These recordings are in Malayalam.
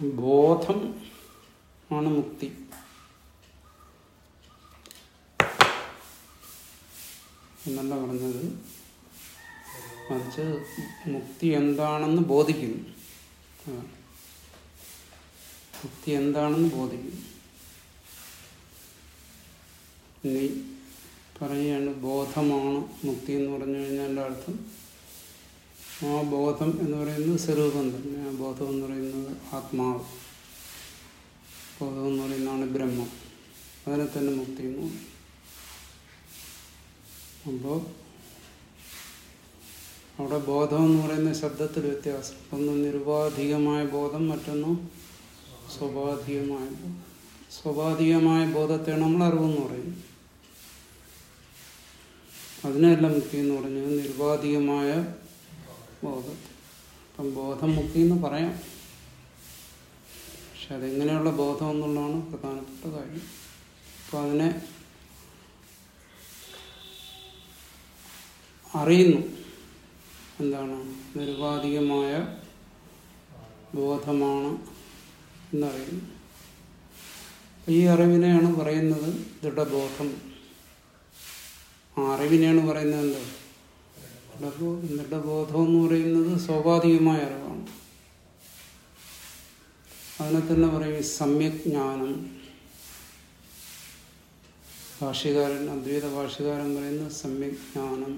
ബോധം ആണ് മുക്തി എന്നല്ല പറഞ്ഞത് മറിച്ച് മുക്തി എന്താണെന്ന് ബോധിക്കുന്നു അതാണ്. മുക്തി എന്താണെന്ന് ബോധിക്കുന്നു ഇനി പറയുകയാണ് ബോധമാണ് മുക്തി എന്ന് പറഞ്ഞു കഴിഞ്ഞാൽ എൻ്റെ അർത്ഥം ആ ബോധം എന്ന് പറയുന്നത് സ്വരൂപം തന്നെ ആ ബോധം എന്ന് പറയുന്നത് ആത്മാവ് ബോധം എന്ന് പറയുന്നതാണ് ബ്രഹ്മം അതിനെ തന്നെ മുക്തി എന്ന് പറയും അപ്പോൾ അവിടെ ബോധം എന്ന് പറയുന്ന ശബ്ദത്തിൽ വ്യത്യാസം ഒന്ന് നിരുപാധികമായ ബോധം മറ്റൊന്ന് സ്വാഭാവികമായ ബോധം സ്വാഭാവികമായ ബോധത്തെയാണ് നമ്മൾ അറിവെന്ന് പറയുന്നത് അതിനല്ല മുക്തി എന്ന് പറഞ്ഞത് നിരുപാധികമായ ബോധം അപ്പം ബോധം മുക്തി എന്ന് പറയാം പക്ഷെ അതെങ്ങനെയുള്ള ബോധം എന്നുള്ളതാണ് പ്രധാനപ്പെട്ട കാര്യം അപ്പം അതിനെ അറിയുന്നു എന്താണ് നിരുപാധികമായ ബോധമാണ് എന്നറിയുന്നു ഈ അറിവിനെയാണ് പറയുന്നത് ദൃഢബോധം ആ അറിവിനെയാണ് പറയുന്നത് എന്താ ദൃഢബോധം ദൃഢബോധം എന്ന് പറയുന്നത് സ്വാഭാവികമായ അറിവാണ് അതിനെ തന്നെ പറയും സമ്യക് ജ്ഞാനം ഭാഷ്യകാരൻ അദ്വൈത ഭാഷ്യകാരൻ പറയുന്ന സമ്യക് ജ്ഞാനം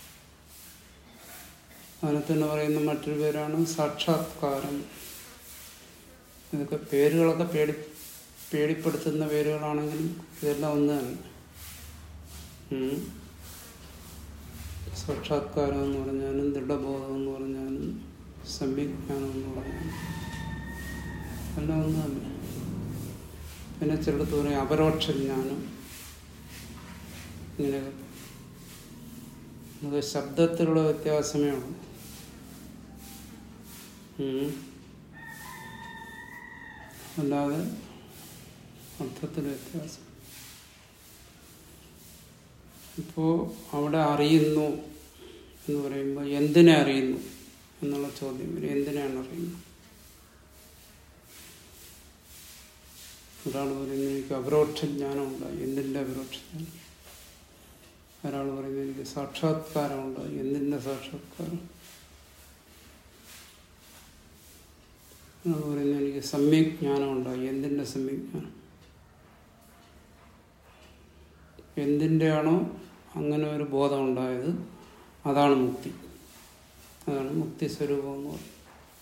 അതിനെ തന്നെ പറയുന്ന മറ്റൊരു പേരാണ് സാക്ഷാത്കാരം ഇതൊക്കെ പേരുകളൊക്കെ പേടി പേടിപ്പെടുത്തുന്ന പേരുകളാണെങ്കിലും ഇതെല്ലാം ഒന്ന് തന്നെ ഉം. സാക്ഷാത്കാരം എന്ന് പറഞ്ഞാലും ദൃഢബോധം എന്ന് പറഞ്ഞാലും സംവിജ്ഞാനം എന്ന് പറഞ്ഞാലും എല്ലാം ഒന്ന് തന്നെ പിന്നെ ചിലടത്ത് പറയും അപരോക്ഷ ജ്ഞാനം ഇങ്ങനെയൊക്കെ അത് ശബ്ദത്തിലുള്ള വ്യത്യാസമേ ഉള്ളൂ ഉം. അല്ലാതെ അർത്ഥത്തിൽ വ്യത്യാസം ഇപ്പോൾ അവിടെ അറിയുന്നു എന്ന് പറയുമ്പോൾ എന്തിനെ അറിയുന്നു എന്നുള്ള ചോദ്യം വരും എന്തിനാണ് അറിയുന്നത് ഒരാൾ പറയുന്നത് എനിക്ക് അപരോക്ഷ ജ്ഞാനം ഉണ്ടായി എന്തിൻ്റെ അപരോക്ഷ ജ്ഞാനം ഒരാൾ പറയുന്നത് എനിക്ക് സാക്ഷാത്കാരം ഉണ്ടായി എന്തിൻ്റെ സാക്ഷാത്കാരം ഒരാൾ പറയുന്നത് എനിക്ക് സമ്യക് ജ്ഞാനം ഉണ്ടായി എന്തിൻ്റെ സമ്യക് ജ്ഞാനം എന്തിൻ്റെയാണോ അങ്ങനെ ഒരു ബോധം ഉണ്ടായത് അതാണ് മുക്തി അതാണ് മുക്തി സ്വരൂപം എന്ന് പറയുന്നത്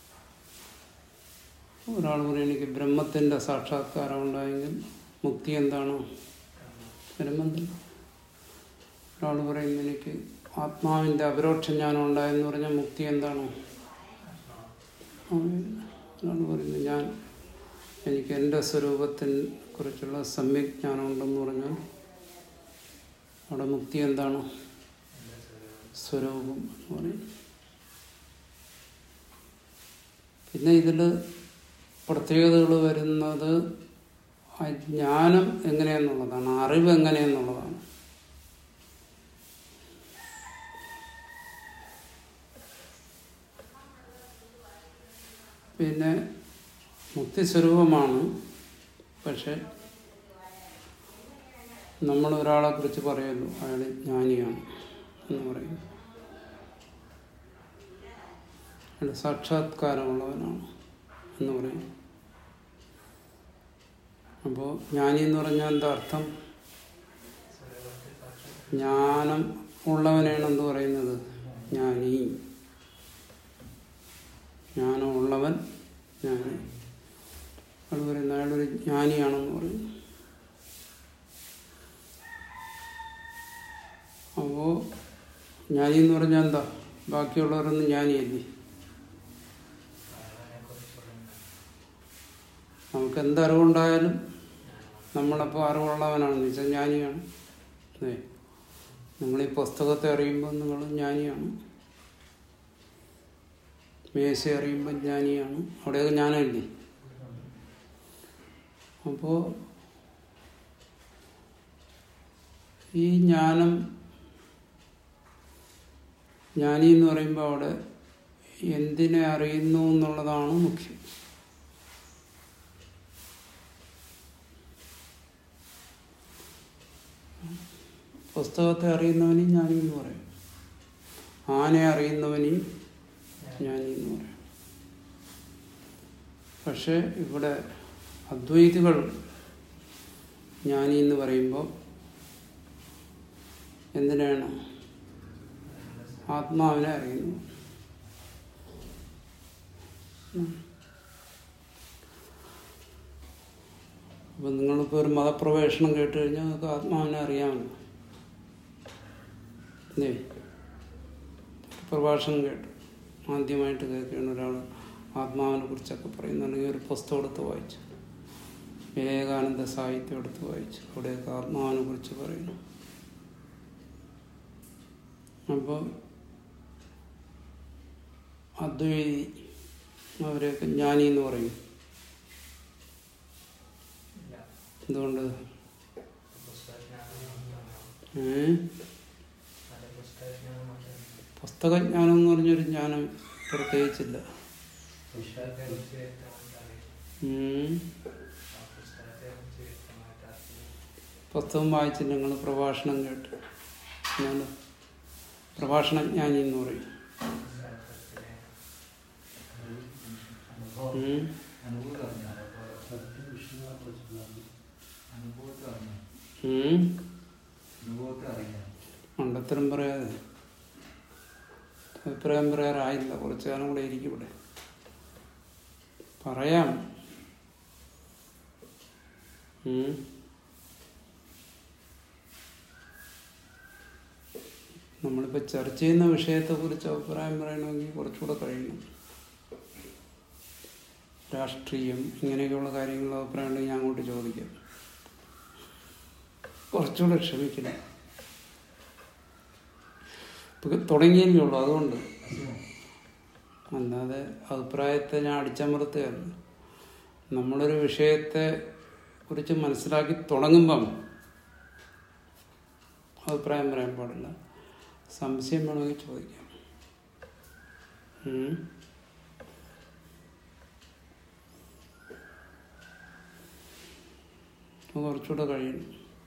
ഒരാൾ പറയും എനിക്ക് ബ്രഹ്മത്തിൻ്റെ സാക്ഷാത്കാരം ഉണ്ടായെങ്കിൽ മുക്തി എന്താണ് ബ്രഹ്മം തന്നെ ഒരാൾ പറയുന്നു എനിക്ക് ആത്മാവിൻ്റെ അപരോക്ഷ ജ്ഞാനം ഉണ്ടായെന്ന് പറഞ്ഞാൽ മുക്തി എന്താണ് ഒരാൾ പറയുന്നു ഞാൻ എനിക്ക് എൻ്റെ സ്വരൂപത്തിനെ കുറിച്ചുള്ള സമ്യക് ജ്ഞാനം ഉണ്ടെന്ന് പറഞ്ഞാൽ അവിടെ മുക്തി എന്താണ് സ്വരൂപം എന്ന് പറയും പിന്നെ ഇതിൽ പ്രത്യേകതകൾ വരുന്നത് ആ ജ്ഞാനം എങ്ങനെയെന്നുള്ളതാണ് അറിവ് എങ്ങനെയെന്നുള്ളതാണ് പിന്നെ മുക്തി സ്വരൂപമാണ് പക്ഷെ നമ്മൾ ഒരാളെ കുറിച്ച് പറയുമല്ലോ അയാൾ ജ്ഞാനിയാണ് എന്ന് പറയും അയാൾ സാക്ഷാത്കാരമുള്ളവനാണ് എന്ന് പറയും അപ്പോൾ ജ്ഞാനി എന്ന് പറഞ്ഞാൽ എന്താ അർത്ഥം ജ്ഞാനം ഉള്ളവനെയാണ് എന്ത് പറയുന്നത് ജ്ഞാനി ജ്ഞാനം ഉള്ളവൻ ജ്ഞാനി അയാൾ പറയുന്നത് അയാളൊരു ജ്ഞാനിയാണെന്ന് പറയുന്നു അപ്പോ ജ്ഞാനി എന്ന് പറഞ്ഞാൽ എന്താ ബാക്കിയുള്ളവരൊന്നും ജ്ഞാനിയല്ലേ നമുക്ക് എന്ത് അറിവുണ്ടായാലും നമ്മളപ്പോൾ അറിവുള്ളവനാണെന്ന് വെച്ചാൽ ജ്ഞാനിയാണ് അതെ നിങ്ങൾ ഈ പുസ്തകത്തെ അറിയുമ്പോൾ നിങ്ങൾ ജ്ഞാനിയാണ് മേശ അറിയുമ്പോൾ ജ്ഞാനിയാണ് അവിടെയൊക്കെ ജ്ഞാനമില്ലേ അപ്പോൾ ഈ ജ്ഞാനം ജ്ഞാനി എന്ന് പറയുമ്പോൾ അവിടെ എന്തിനെ അറിയുന്നു എന്നുള്ളതാണ് മുഖ്യം പുസ്തകത്തെ അറിയുന്നവനെയും ജ്ഞാനി എന്ന് പറയും ആനയെ അറിയുന്നവനെയും ജ്ഞാനി എന്ന് പറയും പക്ഷെ ഇവിടെ അദ്വൈതികൾ ജ്ഞാനി എന്ന് പറയുമ്പോൾ എന്തിനാണ് ആത്മാവിനെ അറിയുന്നു അപ്പം നിങ്ങളിപ്പോൾ ഒരു മതപ്രവേശനം കേട്ട് കഴിഞ്ഞാൽ നിങ്ങൾക്ക് ആത്മാവിനെ അറിയാമല്ലോ അല്ലേ പ്രഭാഷണം കേട്ടു ആദ്യമായിട്ട് കേൾക്കുകയാണ് ഒരാൾ ആത്മാവിനെ കുറിച്ചൊക്കെ പറയുന്നുണ്ടെങ്കിൽ ഒരു പുസ്തകം എടുത്ത് വായിച്ചു വിവേകാനന്ദ സാഹിത്യം എടുത്ത് വായിച്ചു അവിടെയൊക്കെ ആത്മാവിനെ കുറിച്ച് പറയുന്നു അപ്പോൾ അദ്വൈതി അവരെയൊക്കെ ജ്ഞാനി എന്ന് പറയും എന്തുകൊണ്ട് ഏ പുസ്തകജ്ഞാനം എന്ന് പറഞ്ഞൊരു ജ്ഞാനം പ്രത്യേകിച്ചില്ല ഉം. പുസ്തകം വായിച്ചില്ല നിങ്ങൾ പ്രഭാഷണം കേട്ട് ഞാൻ പ്രഭാഷണജ്ഞാനി എന്ന് പറയും ഉം. ഉം. മണ്ടത്തരം പറയാതെ അഭിപ്രായം പറയാറായില്ല കുറച്ചു കാലം കൂടെ ഇരിക്കും ഇവിടെ പറയാം ഉം. നമ്മളിപ്പോൾ ചർച്ച ചെയ്യുന്ന വിഷയത്തെക്കുറിച്ച് അഭിപ്രായം പറയണമെങ്കിൽ കുറച്ചുകൂടെ കഴിയണം രാഷ്ട്രീയം ഇങ്ങനെയൊക്കെയുള്ള കാര്യങ്ങൾ അഭിപ്രായം ഉണ്ടെങ്കിൽ ഞാൻ അങ്ങോട്ട് ചോദിക്കാം കുറച്ചുകൂടെ ക്ഷമിക്കണം ഇപ്പൊ തുടങ്ങിയല്ലേ ഉള്ളൂ അതുകൊണ്ട് അല്ലാതെ അഭിപ്രായത്തെ ഞാൻ അടിച്ചമർത്തുകയല്ല നമ്മളൊരു വിഷയത്തെ കുറിച്ച് മനസ്സിലാക്കി തുടങ്ങുമ്പം അഭിപ്രായം പറയാൻ പാടില്ല സംശയം വേണമെങ്കിൽ ചോദിക്കാം ഉം. അത് കുറച്ചുകൂടെ കഴിയണം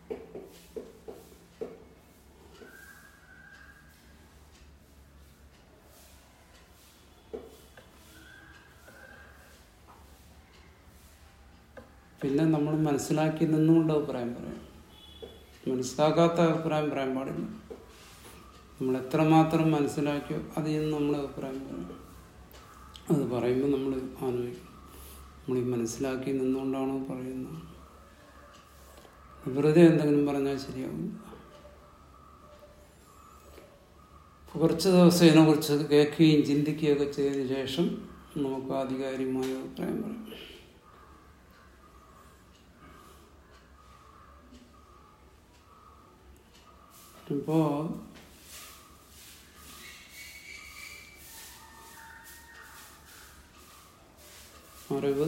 പിന്നെ നമ്മൾ മനസ്സിലാക്കി നിന്നുകൊണ്ട് അഭിപ്രായം പറയാം മനസ്സിലാക്കാത്ത അഭിപ്രായം പറയാൻ പാടില്ല നമ്മൾ എത്രമാത്രം മനസ്സിലാക്കിയോ അതിൽ നിന്ന് നമ്മൾ അഭിപ്രായം പറയും അത് പറയുമ്പോൾ നമ്മൾ ആലോചിക്കും നമ്മൾ ഈ മനസ്സിലാക്കി നിന്നുകൊണ്ടാണോ പറയുന്നത് വെറുതെ എന്തെങ്കിലും പറഞ്ഞാൽ ശരിയാവും കുറച്ച് ദിവസം ഇതിനെക്കുറിച്ച് കേൾക്കുകയും ചിന്തിക്കുകയൊക്കെ ചെയ്തതിന് ശേഷം നമുക്ക് ആധികാരികമായ അഭിപ്രായം പറയാം ഇപ്പോ അറിവ്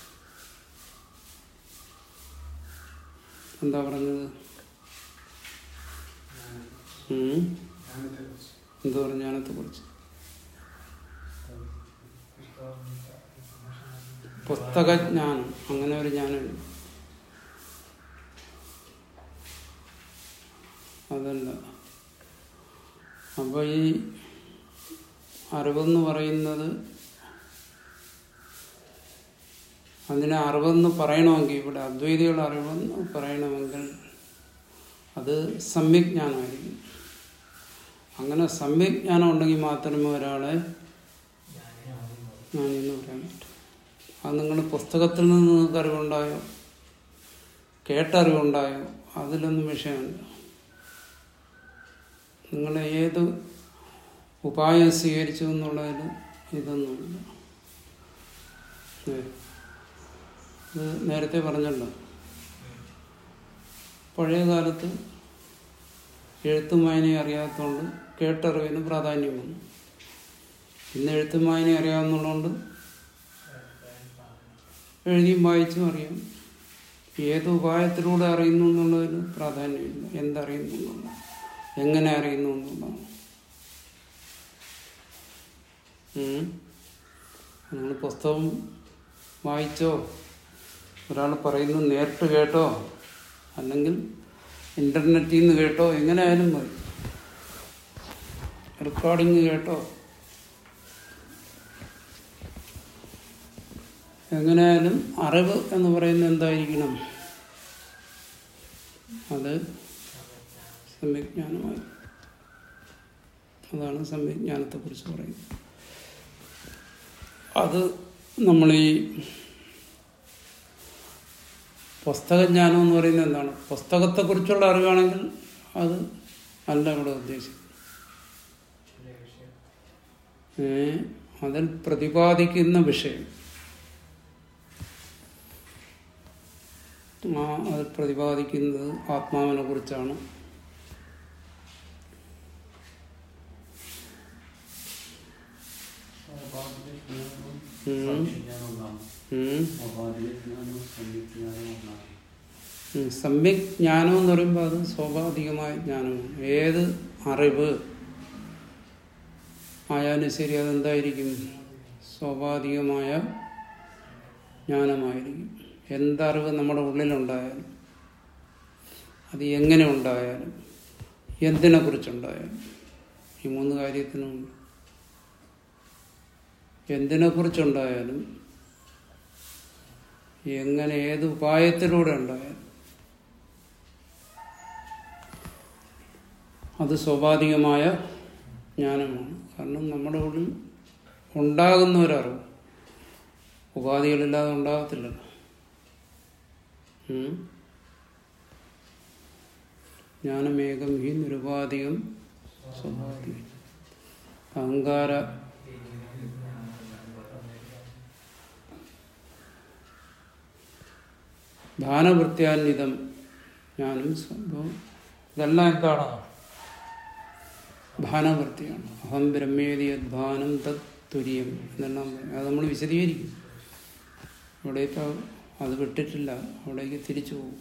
എന്താ പറഞ്ഞത് ഉം? എന്ത് പറഞ്ഞു ജ്ഞാനത്തെ കുറിച്ച് പുസ്തകജ്ഞാനം അങ്ങനെ ഒരു ജ്ഞാനമുണ്ട് അതല്ല അപ്പോൾ ഈ അറിവെന്ന് പറയുന്നത് അതിനെ അറിവെന്ന് പറയണമെങ്കിൽ ഇവിടെ അദ്വൈതികൾ അറിവെന്ന് പറയണമെങ്കിൽ അത് സമ്യജ്ഞാനമായിരിക്കും അങ്ങനെ സമ്യജ്ഞാനം ഉണ്ടെങ്കിൽ മാത്രമേ ഒരാളെ ജ്ഞാനിയെന്ന് പറയാൻ പറ്റൂ അത് നിങ്ങൾ പുസ്തകത്തിൽ നിന്ന് നിങ്ങൾക്ക് അറിവുണ്ടായോ കേട്ടറിവുണ്ടായോ അതിലൊന്നും വിഷയമില്ല നിങ്ങൾ ഏത് ഉപായം സ്വീകരിച്ചു എന്നുള്ളതിൽ ഇതൊന്നുമില്ല ഏ. ഇത് നേരത്തെ പറഞ്ഞല്ലോ പഴയ കാലത്ത് എഴുത്തും വായനയും അറിയാത്തതുകൊണ്ട് കേട്ടറിവിന് പ്രാധാന്യം വന്നു ഇന്ന് എഴുത്തും വായനയും അറിയാവുന്നതുകൊണ്ട് എഴുതിയും വായിച്ചും അറിയാം ഏത് ഉപായത്തിലൂടെ അറിയുന്നു എന്നുള്ളതിന് പ്രാധാന്യമില്ല എന്തറിയുന്നു എന്നുള്ള എങ്ങനെ അറിയുന്നു എന്നുള്ളതാണ് നിങ്ങൾ പുസ്തകം വായിച്ചോ ഒരാൾ പറയുന്നു നേരിട്ട് കേട്ടോ അല്ലെങ്കിൽ ഇന്റർനെറ്റിൽ നിന്ന് കേട്ടോ എങ്ങനെയായാലും മതി റെക്കോർഡിങ് കേട്ടോ എങ്ങനെയായാലും അറിവ് എന്ന് പറയുന്നത് എന്തായിരിക്കണം അത് സമ്യജ്ഞാനമായി അതാണ് സമ്യജ്ഞാനത്തെക്കുറിച്ച് പറയുന്നത് അത് നമ്മൾ ഈ പുസ്തകജ്ഞാനം എന്ന് പറയുന്നത് എന്താണ് പുസ്തകത്തെക്കുറിച്ചുള്ള അറിവാണെങ്കിൽ അത് അല്ല ഇവിടെ ഉദ്ദേശിക്കുന്നത് ഏ അതിൽ പ്രതിപാദിക്കുന്ന വിഷയം ആ അത് പ്രതിപാദിക്കുന്നത് ആത്മാവിനെ കുറിച്ചാണ് ഉം. ഉം. ഉം. സമ്യക് ജ്ഞാനം എന്ന് പറയുമ്പോൾ അത് സ്വാഭാവികമായ ജ്ഞാനമാണ് ഏത് അറിവ് ആയാലും ശരി അതെന്തായിരിക്കും സ്വാഭാവികമായ ജ്ഞാനമായിരിക്കും എന്തറിവ് നമ്മുടെ ഉള്ളിലുണ്ടായാലും അത് എങ്ങനെ ഉണ്ടായാലും എന്തിനെ കുറിച്ചുണ്ടായാലും ഈ മൂന്ന് കാര്യത്തിനുമുണ്ട് എന്തിനെ കുറിച്ചുണ്ടായാലും എങ്ങനെ ഏത് ഉപായത്തിലൂടെ ഉണ്ടായാലും അത് സ്വാഭാവികമായ ജ്ഞാനമാണ് കാരണം നമ്മുടെ ഉള്ളിൽ ഉണ്ടാകുന്ന ഒരറിവ് ഉപാധികളില്ലാതെ ഉണ്ടാകത്തില്ലല്ലോ ഉം. ജ്ഞാനമേകം ഹി നിരുപാധികം സ്വാഭാവികം അഹങ്കാര ഭാനവൃത്യാന്വിതം ജ്ഞാനം സംഭവം ഇതെല്ലാം എന്താണ് ഭാനവൃത്തിയാണ് അഹം ബ്രഹ്മേതി യദ്ഭാനം തത് തുര്യം എന്നെല്ലാം പറയും. അത് നമ്മൾ വിശദീകരിക്കും ഇവിടെ ഇപ്പോൾ അത് വിട്ടിട്ടില്ല അവിടേക്ക് തിരിച്ചു പോകും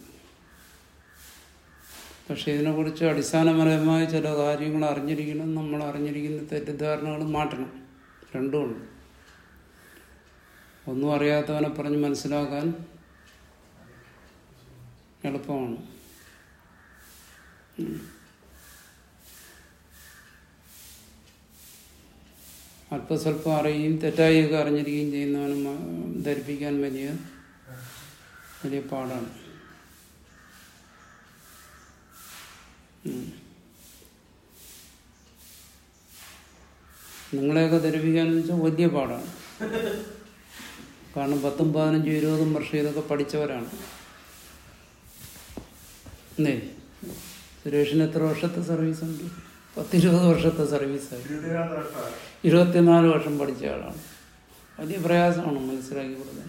പക്ഷെ ഇതിനെക്കുറിച്ച് അടിസ്ഥാനപരമായ ചില കാര്യങ്ങൾ അറിഞ്ഞിരിക്കണം നമ്മൾ അറിഞ്ഞിരിക്കുന്ന തെറ്റിദ്ധാരണകൾ മാറ്റണം രണ്ടുമുണ്ട് ഒന്നും അറിയാത്തവനെ പറഞ്ഞ് മനസ്സിലാക്കാൻ എളുപ്പമാണ് ഉം. അല്പസ്വല്പം അറിയുകയും തെറ്റായിയൊക്കെ അറിഞ്ഞിരിക്കുകയും ചെയ്യുന്നവനും ആ, ധരിപ്പിക്കാൻ വലിയ വലിയ പാടാണ് ഉം. നിങ്ങളെയൊക്കെ ധരിപ്പിക്കാന്ന് വെച്ചാൽ വലിയ പാടാണ് കാരണം പത്തും പതിനഞ്ചും ഇരുപതും വർഷം ഇതൊക്കെ പഠിച്ചവരാണ് അല്ലേ സുരേഷിന് എത്ര വർഷത്തെ സർവീസ് ഉണ്ട് പത്തിരുപത് വർഷത്തെ സർവീസായി ഇരുപത്തിനാല് വർഷം പഠിച്ച ആളാണ് വലിയ പ്രയാസമാണ് മനസ്സിലാക്കി കൊടുക്കാൻ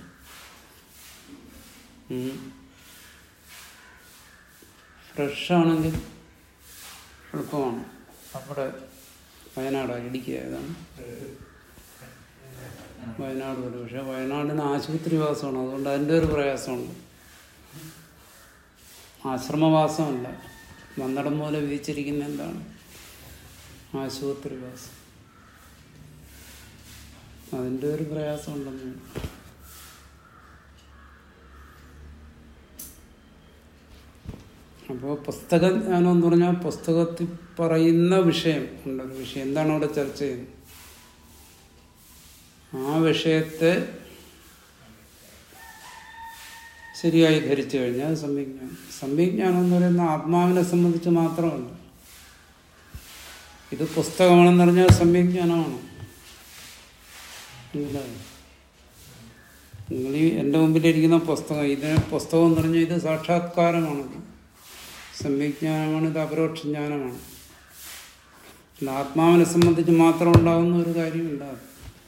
ഫ്രഷാണെങ്കിൽ എളുപ്പമാണ് നമ്മുടെ വയനാടാണ് ഇടുക്കി ഏതാണ് വയനാട് വരും പക്ഷെ വയനാടിന് ആശുപത്രി വാസമാണ് അതുകൊണ്ട് അതിൻ്റെ ഒരു പ്രയാസമുണ്ട് ആശ്രമവാസമല്ല വന്നടം പോലെ വിധിച്ചിരിക്കുന്ന എന്താണ് ആശുപത്രി വാസം അതിൻ്റെ ഒരു പ്രയാസമുണ്ടെന്ന് അപ്പോൾ പുസ്തകജ്ഞാനം എന്ന് പറഞ്ഞാൽ പുസ്തകത്തിൽ പറയുന്ന വിഷയം ഉണ്ട് ഒരു വിഷയം എന്താണ് അവിടെ ചർച്ച ചെയ്യുന്നത് ആ വിഷയത്തെ ശരിയായി ധരിച്ചു കഴിഞ്ഞാൽ സംവിജ്ഞാനം സംവിജ്ഞാനം എന്ന് പറയുന്ന ആത്മാവിനെ സംബന്ധിച്ച് മാത്രമല്ല ഇത് പുസ്തകമാണെന്ന് പറഞ്ഞാൽ സംവിജ്ഞാനമാണ് മനസ്സിലായോ? നിങ്ങൾ ഈ എൻ്റെ മുമ്പിലിരിക്കുന്ന പുസ്തകം ഇതിന് പുസ്തകം എന്ന് പറഞ്ഞാൽ ഇത് സാക്ഷാത്കാരമാണത് സംവിജ്ഞാനമാണ് ഇത് അപരോക്ഷ ജ്ഞാനമാണ് അല്ല ആത്മാവിനെ സംബന്ധിച്ച് മാത്രം ഉണ്ടാകുന്ന ഒരു കാര്യമില്ല അത്.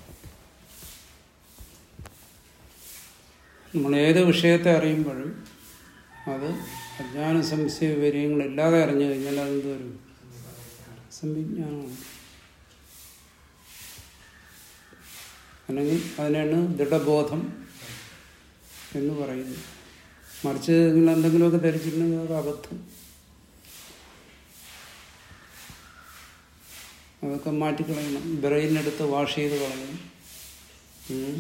നമ്മൾ ഏത് വിഷയത്തെ അറിയുമ്പോഴും അത് അജ്ഞാന സംശയ വിവരങ്ങളില്ലാതെ അറിഞ്ഞു കഴിഞ്ഞാൽ അതെന്ത് വരും സംവിജ്ഞാനമാണ് അല്ലെങ്കിൽ അതിനാണ് ദൃഢബോധം എന്ന് പറയുന്നത് മറിച്ച് നിങ്ങൾ എന്തെങ്കിലുമൊക്കെ ധരിച്ചിട്ടുണ്ടെങ്കിൽ അത് അബദ്ധം അതൊക്കെ മാറ്റിക്കളയണം ബ്രെയിനെടുത്ത് വാഷ് ചെയ്ത് കളയണം ഉം.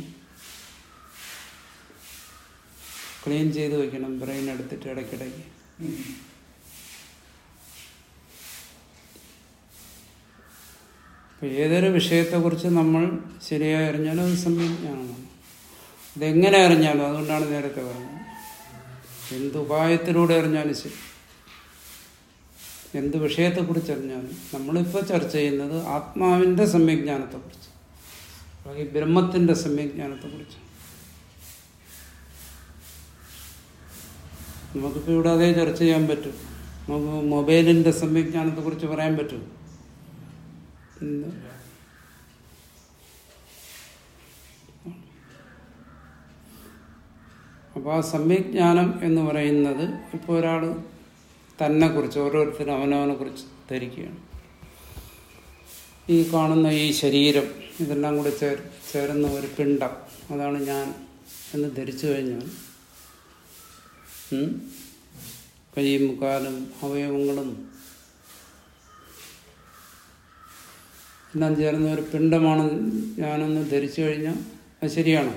ക്ലീൻ ചെയ്ത് വെക്കണം ബ്രെയിൻ എടുത്തിട്ട് ഇടയ്ക്കിടയ്ക്ക് അപ്പം ഏതൊരു വിഷയത്തെക്കുറിച്ച് നമ്മൾ ശരിയായി അറിഞ്ഞാലും അത് സമ്യജ്ഞാനമാണ് ഇതെങ്ങനെ അറിഞ്ഞാലും അതുകൊണ്ടാണ് നേരത്തെ പറഞ്ഞത് എന്ത് ഉപായത്തിലൂടെ അറിഞ്ഞാലും ശരി എന്ത് വിഷയത്തെക്കുറിച്ച് അറിഞ്ഞാലും നമ്മളിപ്പോൾ ചർച്ച ചെയ്യുന്നത് ആത്മാവിൻ്റെ സമ്യജ്ഞാനത്തെക്കുറിച്ച് ഈ ബ്രഹ്മത്തിൻ്റെ സമ്യജ്ഞാനത്തെക്കുറിച്ച് നമുക്കിപ്പോൾ ഇവിടെ അതേ ചർച്ച ചെയ്യാൻ പറ്റും നമുക്ക് മൊബൈലിൻ്റെ സമ്യജ്ഞാനത്തെക്കുറിച്ച് പറയാൻ പറ്റും എന്താ അപ്പോൾ ആ സമ്യജ്ഞാനം എന്ന് പറയുന്നത് ഇപ്പോൾ ഒരാൾ തന്നെക്കുറിച്ച് ഓരോരുത്തരും അവനവനെ കുറിച്ച് ധരിക്കുകയാണ് ഈ കാണുന്ന ഈ ശരീരം ഇതെല്ലാം കൂടി ചേർ ചേരുന്ന ഒരു പിണ്ടം അതാണ് ഞാൻ എന്ന് ധരിച്ചു കഴിഞ്ഞാൽ ഉം, കൈയും കാലും അവയവങ്ങളും എല്ലാം ചേർന്ന ഒരു പിണ്ടമാണ് ഞാനെന്ന് ധരിച്ചു കഴിഞ്ഞാൽ അത് ശരിയാണോ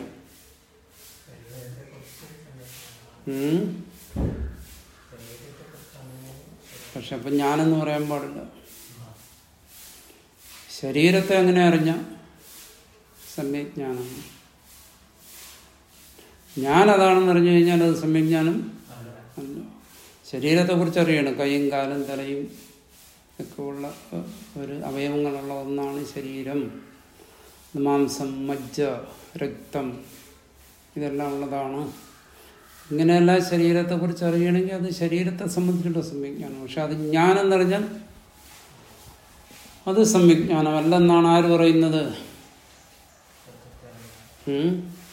ഉം? പക്ഷെ അപ്പം ഞാനെന്ന് പറയാൻ പാടില്ല ശരീരത്തെ എങ്ങനെ അറിഞ്ഞ സമ്യജ്ഞാനമാണ് ഞാനതാണെന്ന് അറിഞ്ഞു കഴിഞ്ഞാൽ അത് സമ്യജ്ഞാനം അല്ല ശരീരത്തെക്കുറിച്ച് അറിയണം കൈയും കാലും തലയും ഒക്കെ ഉള്ള ഏഹ്, ഒരു അവയവങ്ങളുള്ള ഒന്നാണ് ശരീരം മാംസം മജ്ജ രക്തം ഇതെല്ലാം ഉള്ളതാണ് ഇങ്ങനെയെല്ലാം ശരീരത്തെക്കുറിച്ച് അറിയണമെങ്കിൽ അത് ശരീരത്തെ സംബന്ധിച്ചുള്ള സമ്യജ്ഞാനം പക്ഷെ അത് ഞാനെന്നറിഞ്ഞാൽ അത് സമ്യജ്ഞാനമല്ലെന്നാണ് ആര് പറയുന്നത് ഉം?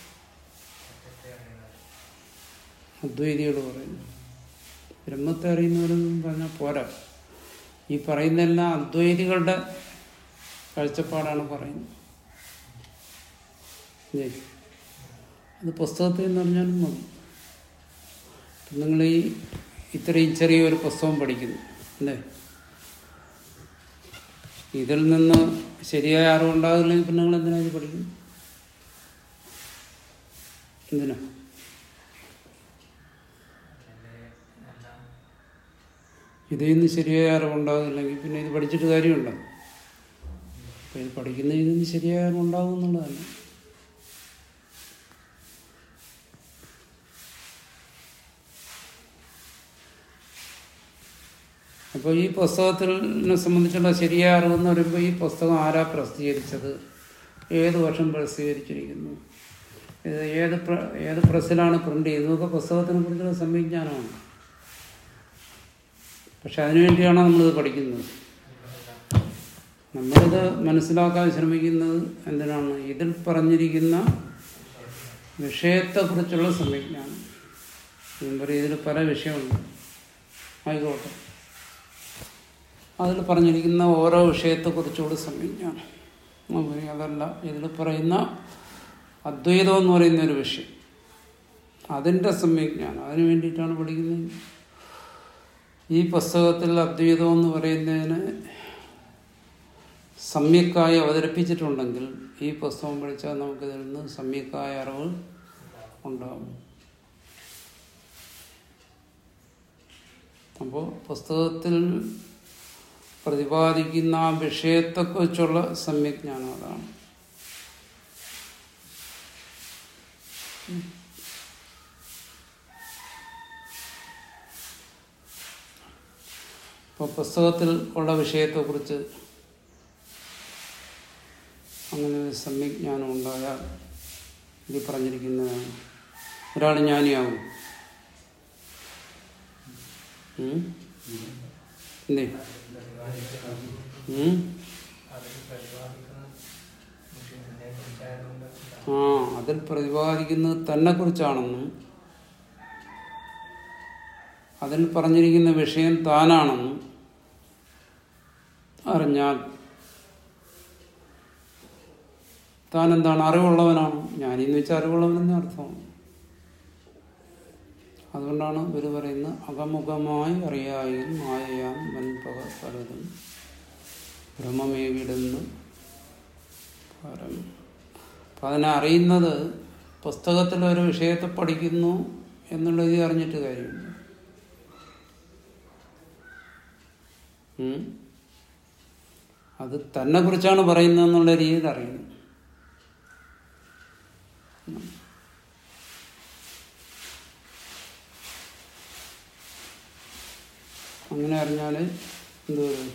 അദ്വൈതികൾ പറയുന്നു ബ്രഹ്മത്തെ അറിയുന്നവരെന്നും പറഞ്ഞാൽ പോരാ ഈ പറയുന്നെല്ലാം അദ്വൈതികളുടെ കാഴ്ചപ്പാടാണ് പറയുന്നത് ഇല്ലേ? അത് പുസ്തകത്തിൽ നിന്ന് പറഞ്ഞാലും മതി നിങ്ങൾ ഈ ഇത്രയും ചെറിയൊരു പുസ്തകം പഠിക്കുന്നു അല്ലേ ഇതിൽ നിന്ന് ശരിയായ അറിവുണ്ടാകില്ലെങ്കിൽ പിന്നെ നിങ്ങൾ എന്തിനാ ഇത് പഠിക്കുന്നു എന്തിനാ ഇതിൽ നിന്ന് ശരിയായ അറിവുണ്ടാകില്ലെങ്കിൽ പിന്നെ ഇത് പഠിച്ചിട്ട് കാര്യമുണ്ടോ അപ്പം ഇത് പഠിക്കുന്ന ഇതിൽ നിന്ന് ശരിയായ അറിവുണ്ടാകും എന്നുള്ളതല്ല അപ്പോൾ ഈ പുസ്തകത്തിനെ സംബന്ധിച്ചുള്ള ശരിയായ അറിവെന്ന് പറയുമ്പോൾ ഈ പുസ്തകം ആരാ പ്രസിദ്ധീകരിച്ചത് ഏത് വർഷം പ്രസിദ്ധീകരിച്ചിരിക്കുന്നു ഇത് ഏത് പ്ര- ഏത് പ്രസ്സിലാണ് പ്രിന്റ് ചെയ്തതൊക്കെ പുസ്തകത്തിനെ കുറിച്ചുള്ള സംവിജ്ഞാനമാണ് പക്ഷെ അതിനുവേണ്ടിയാണ് നമ്മളിത് പഠിക്കുന്നത് നമ്മളിത് മനസ്സിലാക്കാൻ ശ്രമിക്കുന്നത് എന്തിനാണ് ഇതിൽ പറഞ്ഞിരിക്കുന്ന വിഷയത്തെക്കുറിച്ചുള്ള സംവിജ്ഞാനം ഞാൻ പറയും ഇതിൽ പല വിഷയമുണ്ട് ആയിക്കോട്ടെ അതിൽ പറഞ്ഞിരിക്കുന്ന ഓരോ വിഷയത്തെക്കുറിച്ചുകൂടി സംവിജ്ഞാനം ഞാൻ പറയും അതല്ല ഇതിൽ പറയുന്ന അദ്വൈതം എന്ന് പറയുന്ന ഒരു വിഷയം അതിൻ്റെ സംവിജ്ഞാനം അതിനു വേണ്ടിയിട്ടാണ് പഠിക്കുന്നത് ഈ പുസ്തകത്തിൽ അദ്വൈതം എന്ന് പറയുന്നതിന് സമ്യക്കായി അവതരിപ്പിച്ചിട്ടുണ്ടെങ്കിൽ ഈ പുസ്തകം പഠിച്ചാൽ നമുക്കിതിൽ നിന്ന് സമ്യക്കായ അറിവ് ഉണ്ടാകും അപ്പോൾ പുസ്തകത്തിൽ പ്രതിപാദിക്കുന്ന ആ വിഷയത്തെക്കുറിച്ചുള്ള സമ്യജ്ഞാനം അതാണ് ഇപ്പോൾ പുസ്തകത്തിൽ ഉള്ള വിഷയത്തെക്കുറിച്ച് അങ്ങനെ ഒരു സമ്യജ്ഞാനം ഉണ്ടായാൽ ഇത് പറഞ്ഞിരിക്കുന്നതാണ് ഒരാൾ ജ്ഞാനിയാവും ഉം? എന്തേ ഉം? ആ അതിൽ പ്രതിപാദിക്കുന്നത് തന്നെ കുറിച്ചാണെന്നും അതിൽ പറഞ്ഞിരിക്കുന്ന വിഷയം താനാണെന്നും അറിഞ്ഞാൽ താൻ എന്താണ് അറിവുള്ളവനാണ് ഞാനിന്ന് വെച്ചാൽ അറിവുള്ളവനെന്ന് അർത്ഥമാണ് അതുകൊണ്ടാണ് ഇവർ പറയുന്നത് അകമുഖമായി അറിയായും മായയാം വൻപക പലതും ഭ്രമമേകിടുന്നു പരം അപ്പം അതിനെ അറിയുന്നത് പുസ്തകത്തിൽ ഒരു വിഷയത്തെ പഠിക്കുന്നു എന്നുള്ളത് അറിഞ്ഞിട്ട് കാര്യമില്ല ഉം. അത് തന്നെ കുറിച്ചാണ് പറയുന്നതെന്നുള്ള രീതിയിൽ അറിയുന്നു അങ്ങനെ അറിഞ്ഞാൽ എന്ത് വരും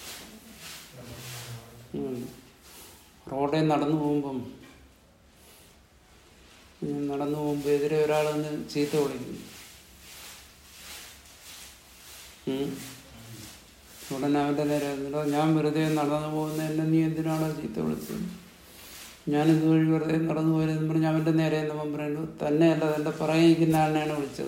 ഉം. റോഡിൽ നടന്നു പോകുമ്പം ഉം, നടന്നു പോകുമ്പോൾ എതിരെ ഒരാൾ വന്ന് ചീത്ത വിളിക്കുന്നു ഉം. ഉടനെ അവൻ്റെ നേരെ വന്നിട്ടോ ഞാൻ വെറുതെ നടന്നു പോകുന്ന എന്നെ നീ എന്തിനാണോ ചീത്ത വിളിച്ചത് ഞാൻ ഇതുവഴി വെറുതെ നടന്നു പോയതെന്ന് പറഞ്ഞ് അവൻ്റെ നേരെ എന്നവൻ പറയുന്നു തന്നെയല്ല തൻ്റെ പറയാനിരിക്കുന്ന ആളിനെയാണ് വിളിച്ചത്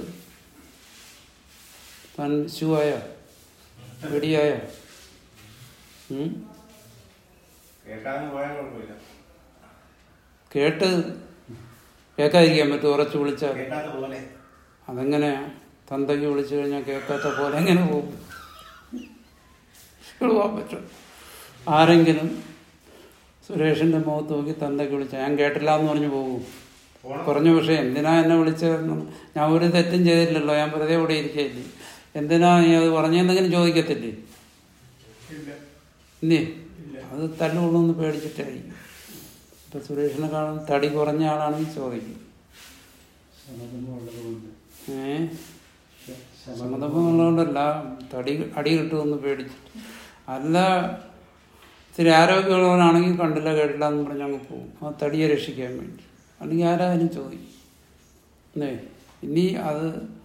താൻ ഷൂ ആയോ വെടിയായോ ഉം? കേൾക്കാതെ പോയാൽ കുഴപ്പമില്ല കേട്ട് കേൾക്കാതിരിക്കാൻ പറ്റും ഉറച്ചു വിളിച്ചാൽ കേൾക്കാത്ത പോലെ അതെങ്ങനെയാ തന്തയ്ക്ക് വിളിച്ചു കഴിഞ്ഞാൽ കേൾക്കാത്ത പോലെ എങ്ങനെ പോകും പോകാൻ പറ്റും ആരെങ്കിലും സുരേഷിന്റെ മുഖത്ത് നോക്കി തന്തയ്ക്ക് വിളിച്ച ഞാൻ കേട്ടില്ല എന്ന് പറഞ്ഞു പോകും ഫോൺ പറഞ്ഞു പക്ഷേ എന്തിനാ എന്നെ വിളിച്ചതെന്ന് ഞാൻ ഒരു തെറ്റും ചെയ്തില്ലല്ലോ ഞാൻ വെറുതെ ഇവിടെ ഇരിക്കുകയില്ലേ എന്തിനാ നീ അത് പറഞ്ഞെന്തെങ്കിലും ചോദിക്കത്തില്ലേ ഇല്ല ഇല്ലേ ഇല്ല അത് തല്ലുകൊള്ളൊന്ന് പേടിച്ചിട്ടായിരിക്കും ഇപ്പൊ സുരേഷിനെ കാണും തടി കുറഞ്ഞ ആളാണെങ്കിൽ ചോദിക്കും ഏ സമതമുള്ളതുകൊണ്ടല്ല തടി അടി കിട്ടുമെന്ന് പേടിച്ചിട്ട് അല്ല ഇത്തിരി ആരോഗ്യമുള്ളവനാണെങ്കിൽ കണ്ടില്ല കേട്ടില്ല എന്ന് പറഞ്ഞ് അങ്ങ് പോകും ആ തടിയെ രക്ഷിക്കാൻ വേണ്ടി അല്ലെങ്കിൽ ആരായാലും ചോദിക്കും അല്ലേ ഇനി അത്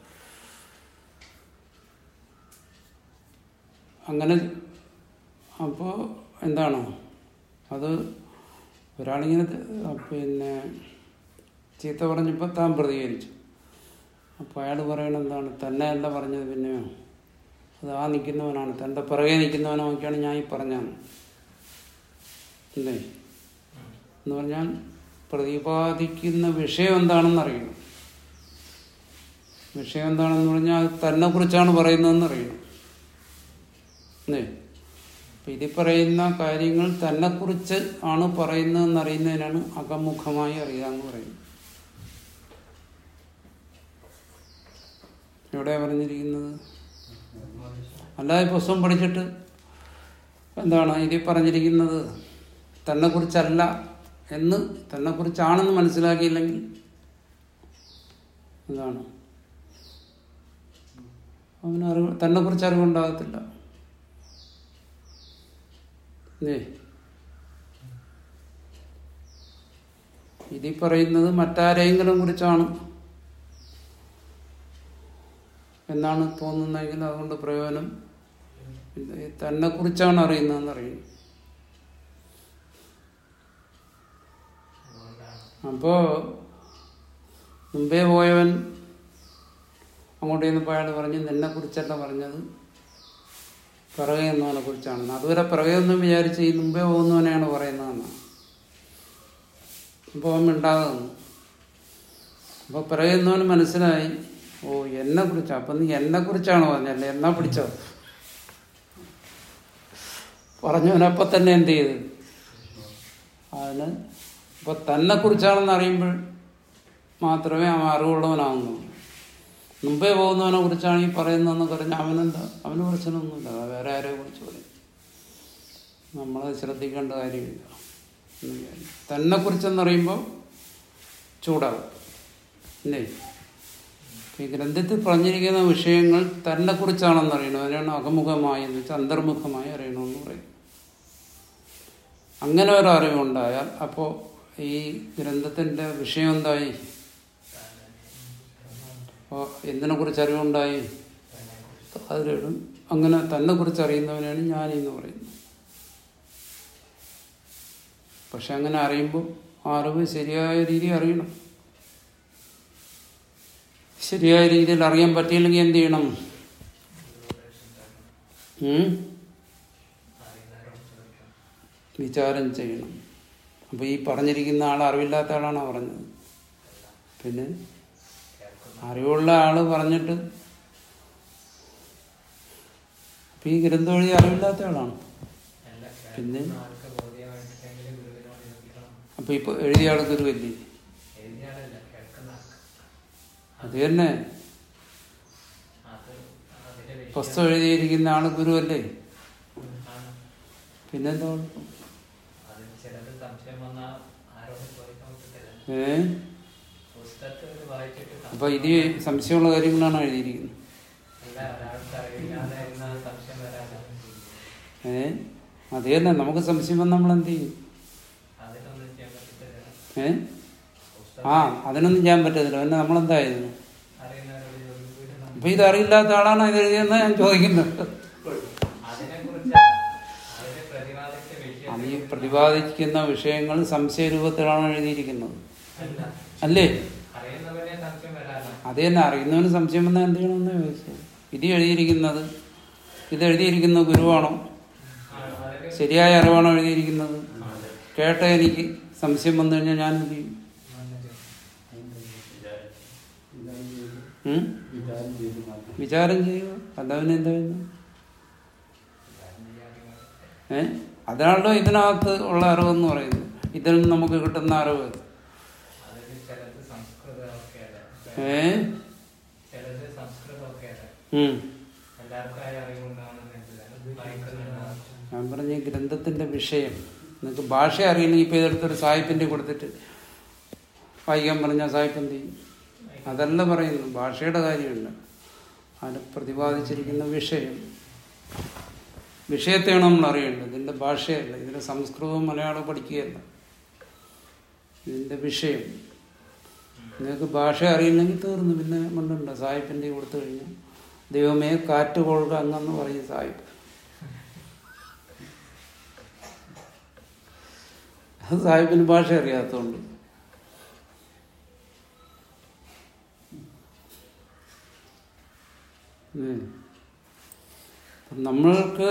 അങ്ങനെ അപ്പോൾ എന്താണ് അത് ഒരാളിങ്ങനെ ത- പിന്നെ ചീത്ത പറഞ്ഞപ്പോൾ താൻ പ്രതികരിച്ചു അപ്പോൾ അയാൾ പറയണത് എന്താണ് തന്നെ അല്ല പറഞ്ഞത് പിന്നെയോ അത് ആ നിൽക്കുന്നവനാണ് തൻ്റെ പിറകെ നിൽക്കുന്നവനെ നോക്കിയാണ് ഞാൻ ഈ പറഞ്ഞാണ് അല്ലേ എന്ന് പറഞ്ഞാൽ പ്രതിപാദിക്കുന്ന വിഷയം എന്താണെന്ന് അറിയണം വിഷയം എന്താണെന്ന് പറഞ്ഞാൽ അത് തന്നെ കുറിച്ചാണ് പറയുന്നതെന്ന് അറിയണം അല്ലേ അപ്പം ഇതിൽ പറയുന്ന കാര്യങ്ങൾ തന്നെ കുറിച്ച് ആണ് പറയുന്നതെന്ന് അറിയുന്നതിനാണ് അകമുഖമായി അറിയുക എന്ന് പറയുന്നത് എവിടെയാ പറഞ്ഞിരിക്കുന്നത് അല്ലാതെ പുസ്തകം പഠിച്ചിട്ട് എന്താണ് ഇതിൽ പറഞ്ഞിരിക്കുന്നത് തന്നെ കുറിച്ചല്ല എന്ന് തന്നെ കുറിച്ചാണെന്ന് മനസ്സിലാക്കിയില്ലെങ്കിൽ എന്താണ് അവന് അറിവ് തന്നെ കുറിച്ച് അറിവുണ്ടാകത്തില്ല ഏ ഇതിൽ പറയുന്നത് മറ്റാരെങ്കിലും കുറിച്ചാണ് എന്നാണ് തോന്നുന്നതെങ്കിൽ അതുകൊണ്ട് പ്രയോജനം ഇല്ല. ഈ തന്നെ കുറിച്ചാണ് അറിയുന്നതെന്ന് അറിയും അപ്പോ മുമ്പേ പോയവൻ അങ്ങോട്ട് ചെന്നപ്പോൾ അയാൾ പറഞ്ഞു നിന്നെ കുറിച്ചല്ല പറഞ്ഞത് പിറകെ എന്നവനെ കുറിച്ചാണ് അതുവരെ പിറകെ ഒന്നും വിചാരിച്ച് ഈ മുമ്പേ പോകുന്നവനെയാണ് പറയുന്നതെന്ന് അപ്പോൾ അവൻ മിണ്ടാതെ നിന്നു അപ്പോൾ പിറകെ എന്നവന് മനസ്സിലായി ഓ എന്നെ കുറിച്ചാ അപ്പൊ നീ എന്നെ കുറിച്ചാണ് പറഞ്ഞല്ലേ എന്നാ പിടിച്ചോ പറഞ്ഞവനപ്പം തന്നെ എന്ത് ചെയ്ത് അതിന് ഇപ്പൊ തന്നെ കുറിച്ചാണെന്ന് അറിയുമ്പോൾ മാത്രമേ അവൻ അറിവുള്ളവനാകുന്നു മുമ്പേ പോകുന്നവനെ കുറിച്ചാണ് ഈ പറയുന്നതെന്ന് പറഞ്ഞാൽ അവനെന്താ അവന് പ്രശ്നമൊന്നുമില്ല അത് വേറെ ആരെയും കുറിച്ച് പറയും നമ്മളത് ശ്രദ്ധിക്കേണ്ട കാര്യമില്ല എന്ന് വിചാരിക്കും. തന്നെ കുറിച്ചെന്നറിയുമ്പോൾ ചൂടാവും അല്ലേ ഈ ഗ്രന്ഥത്തിൽ പറഞ്ഞിരിക്കുന്ന വിഷയങ്ങൾ തന്നെ കുറിച്ചാണെന്ന് അറിയണം അതിനാണ് അകമുഖമായി എന്ന് വെച്ചാൽ അന്തർമുഖമായി അറിയണമെന്ന് പറയും അങ്ങനെ ഒരു അറിവുണ്ടായാൽ അപ്പോൾ ഈ ഗ്രന്ഥത്തിന്റെ വിഷയം എന്തായി അപ്പോൾ എന്തിനെ കുറിച്ച് അറിവുണ്ടായി അതിലിടും അങ്ങനെ തന്നെ കുറിച്ച് അറിയുന്നവനാണ് ഞാനീ എന്ന് പറയുന്നത് പക്ഷെ അങ്ങനെ അറിയുമ്പോൾ ആ അറിവ് ശരിയായ രീതി അറിയണം ശരിയായ രീതിയിൽ അറിയാൻ പറ്റിയില്ലെങ്കിൽ എന്ത് ചെയ്യണം ഉം? വിചാരം ചെയ്യണം അപ്പൊ ഈ പറഞ്ഞിരിക്കുന്ന ആൾ അറിവില്ലാത്ത ആളാണോ പറഞ്ഞത് പിന്നെ അറിവുള്ള ആള് പറഞ്ഞിട്ട് അപ്പൊ ഈ ഗ്രന്ഥം എഴുതി അറിവില്ലാത്ത ആളാണ് പിന്നെ അപ്പൊ ഇപ്പൊ എഴുതിയ ആൾ ഗുരുവല്ലേ അത് തന്നെ പുസ്തകം എഴുതിയിരിക്കുന്ന ആള് ഗുരുവല്ലേ പിന്നെന്താ കുഴപ്പം അതിൽ ചിലത് സംശയം വന്നാൽ ആരോടും ചോദിക്കാൻ പറ്റത്തില്ല ഏ പുസ്തകത്തിൽ ഒരു വായിച്ചിട്ട് അപ്പൊ ഇത് സംശയമുള്ള കാര്യങ്ങളാണ് എഴുതിയിരിക്കുന്നത് അല്ല ഒരാൾക്ക് അറിയില്ലാതെ ഇരുന്ന സംശയം വരാതെ ഏ അത് തന്നെ നമുക്ക് സംശയം വന്നാൽ നമ്മൾ എന്ത് ചെയ്യും അതിനൊന്നും ചെയ്യാൻ പറ്റത്തില്ല ഏ ആ അതിനൊന്നും ചെയ്യാൻ പറ്റത്തില്ല പിന്നെ നമ്മളെന്തായിരുന്നു അറിയുന്നവരോട് ചോദിക്കും അപ്പൊ ഇത് അറിയില്ലാത്ത ആളാണ് ഇത് എഴുതിയെന്ന് ഞാൻ ചോദിക്കുന്നത് അതിനെ കുറിച്ച് അതിനെ പ്രതിപാദിച്ച അത് ഈ വിഷയം പ്രതിപാദിക്കുന്ന വിഷയങ്ങൾ സംശയ രൂപത്തിലാണ് എഴുതിയിരിക്കുന്നത് അല്ല അല്ലേ അറിയുന്നവനെ സംശയം വരാനോ അത് തന്നെ അറിയുന്നവന് സംശയം വന്നാൽ എന്ത് ചെയ്യണമെന്ന് ചോദിച്ചത് ഇത് എഴുതിയിരിക്കുന്നത് ഇത് എഴുതിയിരിക്കുന്ന ഗുരുവാണോ അതിന് ശരിയായ അറിവാണോ എഴുതിയിരിക്കുന്നത് കേട്ട എനിക്ക് സംശയം വന്നു കഴിഞ്ഞാൽ ഞാൻ എന്ത് ചെയ്യും ഉം? വിചാരം ചെയ്യുക അതവന് എന്താ ചെയ്യുന്നത്? ഏ അതാണല്ലോ ഇതിനകത്ത് ഉള്ള അറിവെന്ന് പറയുന്നത് ഇതിൽ നിന്ന് നമുക്ക് കിട്ടുന്ന അറിവ് അതിൽ ചിലത് സംസ്കൃതമൊക്കെയല്ല ഏ ചിലത് സംസ്കൃതമൊക്കെയല്ല ഉം. എല്ലാവർക്കും ആയ അറിവുണ്ടാവണമെന്നില്ല വായിക്കുന്നുണ്ടാവും ഞാൻ പറഞ്ഞ ഈ ഗ്രന്ഥത്തിന്റെ വിഷയം നിങ്ങൾക്ക് ഭാഷ അറിയില്ലെങ്കിൽ ഇപ്പൊ ഇതെടുത്തൊരു സാഹിബിന്റെ കൊടുത്തിട്ട് വായിക്കാൻ പറഞ്ഞാൽ സാഹിബ് എന്ത് ചെയ്യും അതല്ല പറയുന്നു ഭാഷയുടെ കാര്യമല്ല അതിന് പ്രതിപാദിച്ചിരിക്കുന്ന വിഷയം വിഷയത്തെയാണ് നമ്മൾ അറിയേണ്ടത് ഇതിന്റെ ഭാഷയല്ല ഇതിന്റെ സംസ്കൃതവും മലയാളവും പഠിക്കുകയല്ല ഇതിന്റെ വിഷയം നിങ്ങൾക്ക് ഭാഷ അറിയില്ലെങ്കിൽ തീർന്നു പിന്നെ മണ്ടുണ്ട് സാഹിബിന്റെ കൊടുത്തു കഴിഞ്ഞാൽ ദൈവമേ കാറ്റ് കൊള്ളുക അങ്ങെന്ന് പറയും സാഹിബ് അത് സാഹിബിന് ഭാഷ അറിയാത്തതുകൊണ്ട് ഉം. അപ്പം നമ്മൾക്ക്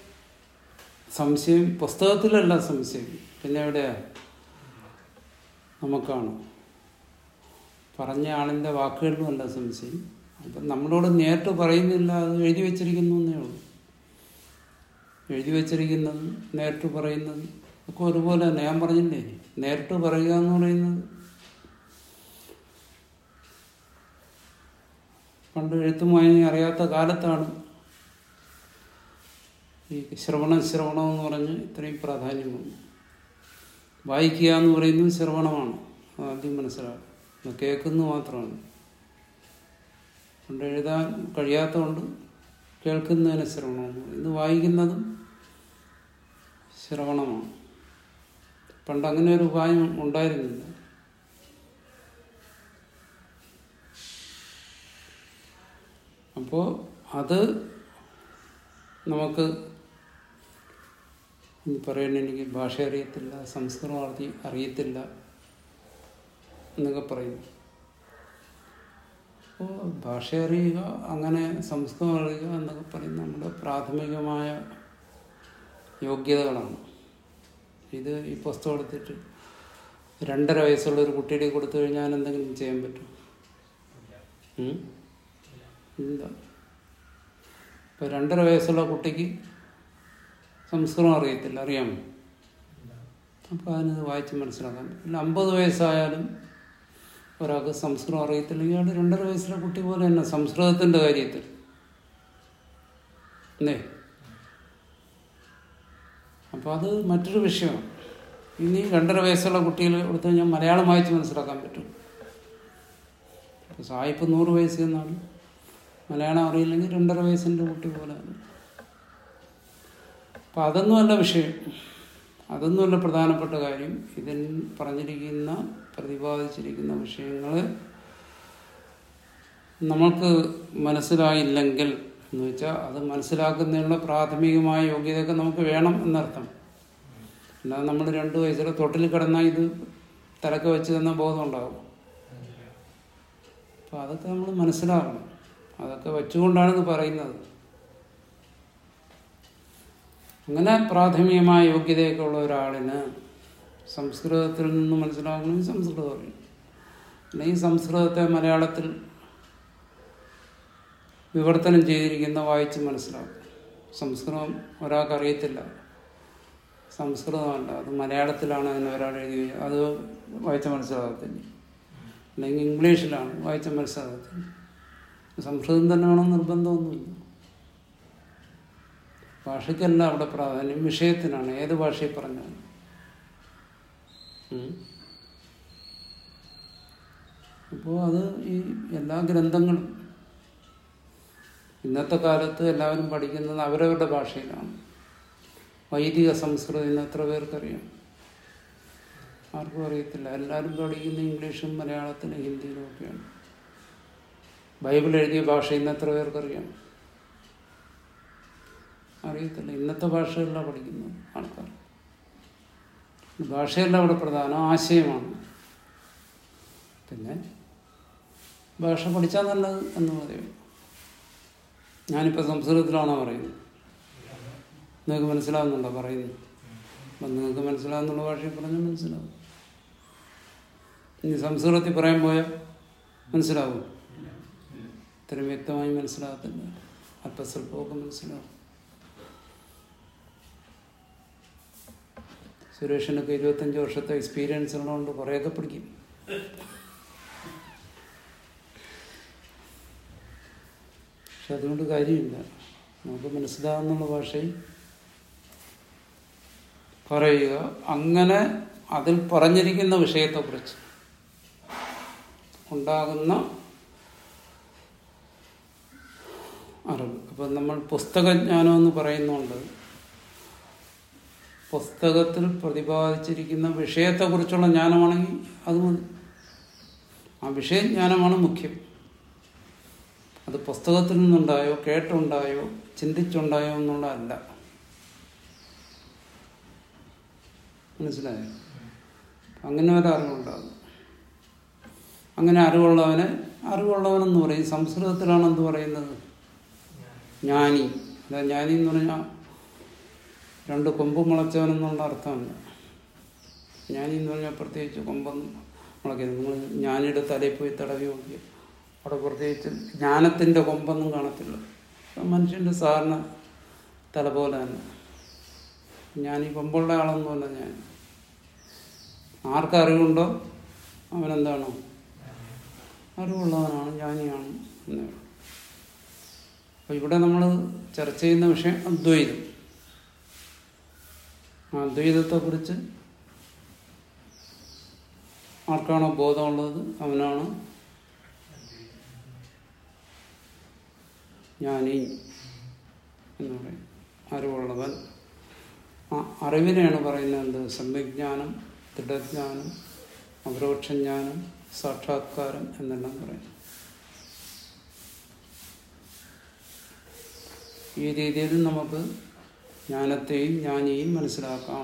സംശയം പുസ്തകത്തിലല്ല സംശയം പിന്നെ എവിടെയാ നമുക്കാണ് പറഞ്ഞ ആളിൻ്റെ വാക്കുകളിലുമല്ല സംശയം അപ്പം നമ്മളോട് നേരിട്ട് പറയുന്നില്ല അത് എഴുതി വെച്ചിരിക്കുന്നു എന്നേ ഉള്ളൂ എഴുതി വെച്ചിരിക്കുന്നതും നേരിട്ട് പറയുന്നതും ഒക്കെ ഒരുപോലെ തന്നെ ഞാൻ പറഞ്ഞില്ലേ നേരിട്ട് പറയുക എന്ന് പറയുന്നത് പണ്ട് എഴുത്തും വായനയും അറിയാത്ത കാലത്താണ് ഈ ശ്രവണം ശ്രവണം എന്ന് പറഞ്ഞ് ഇത്രയും പ്രാധാന്യം വന്നു വായിക്കുക എന്ന് പറയുന്നത് ശ്രവണമാണ് അത് ആദ്യം മനസ്സിലാക്കുക അത് കേൾക്കുന്നത് മാത്രമാണ് പണ്ട് എഴുതാൻ കഴിയാത്തതുകൊണ്ട് കേൾക്കുന്നതിന് ശ്രവണമെന്ന് പറയും ഇത് വായിക്കുന്നതും ശ്രവണമാണ് പണ്ട് അങ്ങനെ ഒരു ഉപായം ഉണ്ടായിരുന്നില്ല അപ്പോൾ അത് നമുക്ക് ഇനി പറയുന്ന എനിക്ക് ഭാഷ അറിയത്തില്ല സംസ്കൃതം അറി അറിയത്തില്ല എന്നൊക്കെ പറയുന്നു അപ്പോൾ ഭാഷ അറിയുക അങ്ങനെ സംസ്കൃതം അറിയുക എന്നൊക്കെ പറയുന്നത് നമ്മുടെ പ്രാഥമികമായ യോഗ്യതകളാണ് ഇത് ഈ പുസ്തകം എടുത്തിട്ട് രണ്ടര വയസ്സുള്ള ഒരു കുട്ടിയുടെ കൊടുത്തു കഴിഞ്ഞാൽ എന്തെങ്കിലും ചെയ്യാൻ പറ്റും ഉം? ഇല്ല ഇപ്പൊ രണ്ടര വയസ്സുള്ള കുട്ടിക്ക് സംസ്കൃതം അറിയത്തില്ല അറിയാമോ അപ്പോൾ അതിനത് വായിച്ച് മനസ്സിലാക്കാൻ പറ്റില്ല അമ്പത് വയസ്സായാലും ഒരാൾക്ക് സംസ്കൃതം അറിയത്തില്ലെങ്കിൽ അയാൾ രണ്ടര വയസ്സുള്ള കുട്ടി പോലെ തന്നെ സംസ്കൃതത്തിന്റെ കാര്യത്തിൽ അല്ലേ അപ്പോൾ അത് മറ്റൊരു വിഷയമാണ് ഇനി രണ്ടര വയസ്സുള്ള കുട്ടികൾ കൊടുത്തു കഴിഞ്ഞാൽ മലയാളം വായിച്ച് മനസ്സിലാക്കാൻ പറ്റും അപ്പോൾ സായിപ്പ് നൂറ് വയസ്സ് എന്നാണ് മലയാളം അറിയില്ലെങ്കിൽ രണ്ടര വയസ്സിൻ്റെ കുട്ടി പോലെയാണ് അപ്പം അതൊന്നുമല്ല വിഷയം അതൊന്നുമല്ല പ്രധാനപ്പെട്ട കാര്യം ഇതിൽ പറഞ്ഞിരിക്കുന്ന പ്രതിപാദിച്ചിരിക്കുന്ന വിഷയങ്ങൾ നമ്മൾക്ക് മനസ്സിലായില്ലെങ്കിൽ എന്ന് വെച്ചാൽ അത് മനസ്സിലാക്കുന്നതിനുള്ള പ്രാഥമികമായ യോഗ്യതയൊക്കെ നമുക്ക് വേണം എന്നർത്ഥം അല്ലാതെ നമ്മൾ രണ്ട് വയസ്സിലെ തൊട്ടിൽ കിടന്നാൽ ഇത് തലക്ക് വെച്ച് തന്ന ബോധം ഉണ്ടാകും അപ്പം അതൊക്കെ നമ്മൾ മനസ്സിലാക്കണം അതൊക്കെ വെച്ചുകൊണ്ടാണ് ഇത് പറയുന്നത് അങ്ങനെ പ്രാഥമികമായ യോഗ്യതയൊക്കെ ഉള്ള ഒരാളിന് സംസ്കൃതത്തിൽ നിന്ന് മനസ്സിലാക്കണമെങ്കിൽ സംസ്കൃതം അറിയും അല്ലെങ്കിൽ സംസ്കൃതത്തെ മലയാളത്തിൽ വിവർത്തനം ചെയ്തിരിക്കുന്ന വായിച്ച് മനസ്സിലാക്കും സംസ്കൃതം ഒരാൾക്ക് അറിയത്തില്ല സംസ്കൃതമല്ല അത് മലയാളത്തിലാണ് അതിന് ഒരാൾ എഴുതി അത് വായിച്ച മനസ്സിലാകത്തില്ല അല്ലെങ്കിൽ ഇംഗ്ലീഷിലാണ് വായിച്ച മനസ്സിലാകത്തില്ല സംസ്കൃതം തന്നെ വേണം നിർബന്ധമൊന്നുമില്ല ഭാഷയ്ക്കല്ല അവിടെ പ്രാധാന്യം വിഷയത്തിനാണ് ഏത് ഭാഷയിൽ പറഞ്ഞാലും ഉം. അപ്പോൾ അത് ഈ എല്ലാ ഗ്രന്ഥങ്ങളും ഇന്നത്തെ കാലത്ത് എല്ലാവരും പഠിക്കുന്നത് അവരവരുടെ ഭാഷയിലാണ് വൈദിക സംസ്കൃതം ഇന്ന് എത്ര പേർക്കറിയാം ആർക്കും അറിയത്തില്ല എല്ലാവരും പഠിക്കുന്ന ഇംഗ്ലീഷും മലയാളത്തിലും ഹിന്ദിയിലും ഒക്കെയാണ് ബൈബിൾ എഴുതിയ ഭാഷ ഇന്ന് എത്ര പേർക്കറിയാം അറിയത്തില്ല ഇന്നത്തെ ഭാഷകളിലാണ് പഠിക്കുന്നത് ആൾക്കാർ ഭാഷയല്ല അവിടെ പ്രധാനം ആശയമാണ് പിന്നെ ഭാഷ പഠിച്ചാൽ നല്ലത് എന്ന് പറയും ഞാനിപ്പോൾ സംസ്കൃതത്തിലാണോ പറയുന്നത് നിങ്ങൾക്ക് മനസ്സിലാവുന്നുണ്ടോ പറയുന്നത് അപ്പം നിങ്ങൾക്ക് മനസ്സിലാവുന്നുള്ള ഭാഷയിൽ പറഞ്ഞാൽ മനസ്സിലാവും ഇനി സംസ്കൃതത്തിൽ പറയാൻ പോയാൽ മനസ്സിലാവും ഇത്രയും വ്യക്തമായി മനസ്സിലാകത്തില്ല അല്പസ്വല്പമൊക്കെ മനസ്സിലാവും സുരേഷിനൊക്കെ ഇരുപത്തഞ്ച് വർഷത്തെ എക്സ്പീരിയൻസ് ഉള്ളതുകൊണ്ട് കുറേയൊക്കെ പിടിക്കും പക്ഷെ അതുകൊണ്ട് കാര്യമില്ല നമുക്ക് മനസ്സിലാകുന്നുള്ള ഭാഷയിൽ പറയുക അങ്ങനെ അതിൽ പറഞ്ഞിരിക്കുന്ന വിഷയത്തെക്കുറിച്ച് ഉണ്ടാകുന്ന അറിവ് അപ്പം നമ്മൾ പുസ്തകജ്ഞാനം എന്ന് പറയുന്നുണ്ട് പുസ്തകത്തിൽ പ്രതിപാദിച്ചിരിക്കുന്ന വിഷയത്തെക്കുറിച്ചുള്ള ജ്ഞാനമാണെങ്കിൽ അത് മതി ആ വിഷയജ്ഞാനമാണ് മുഖ്യം അത് പുസ്തകത്തിൽ നിന്നുണ്ടായോ കേട്ടുണ്ടായോ ചിന്തിച്ചുണ്ടായോ എന്നുള്ളതല്ല മനസ്സിലായോ അങ്ങനെ ഒരു അറിവുണ്ടാകും അങ്ങനെ അറിവുള്ളവനെ അറിവുള്ളവനെന്ന് പറയും സംസ്കൃതത്തിലാണ് എന്ത് പറയുന്നത് ജ്ഞാനി അതാ ജ്ഞാനി എന്ന് പറഞ്ഞാൽ രണ്ട് കൊമ്പ് മുളച്ചവനെന്നുള്ള അർത്ഥമല്ല ജ്ഞാനി എന്ന് പറഞ്ഞാൽ പ്രത്യേകിച്ച് കൊമ്പൊന്നും മുളയ്ക്കുന്നത് നിങ്ങൾ ജ്ഞാനിയുടെ തലയിൽ പോയി തടവി നോക്കി അവിടെ പ്രത്യേകിച്ച് ജ്ഞാനത്തിൻ്റെ കൊമ്പൊന്നും കാണത്തില്ല അത് മനുഷ്യൻ്റെ സാധാരണ തല പോലെ തന്നെ ഞാൻ ഈ കൊമ്പുള്ള ആളൊന്നുമല്ല ഞാൻ ആർക്കറിവുണ്ടോ അവനെന്താണോ അറിവുള്ളവനാണ് ജ്ഞാനിയാണ് എന്നേ ഉള്ളൂ. അപ്പോൾ ഇവിടെ നമ്മൾ ചർച്ച ചെയ്യുന്ന വിഷയം അദ്വൈതം ആ അദ്വൈതത്തെക്കുറിച്ച് ആർക്കാണോ ബോധമുള്ളത് അവനാണ് ജ്ഞാനി എന്ന് പറയും അറിവുള്ളവൻ ആ അറിവിനെയാണ് പറയുന്നത് എന്ത് സമ്യജ്ഞാനം ദൃഢജ്ഞാനം അപരോക്ഷജ്ഞാനം സാക്ഷാത്കാരം എന്നെല്ലാം പറയും ഈ രീതിയിൽ നമുക്ക് ജ്ഞാനത്തെയും ജ്ഞാനിയെയും മനസ്സിലാക്കാം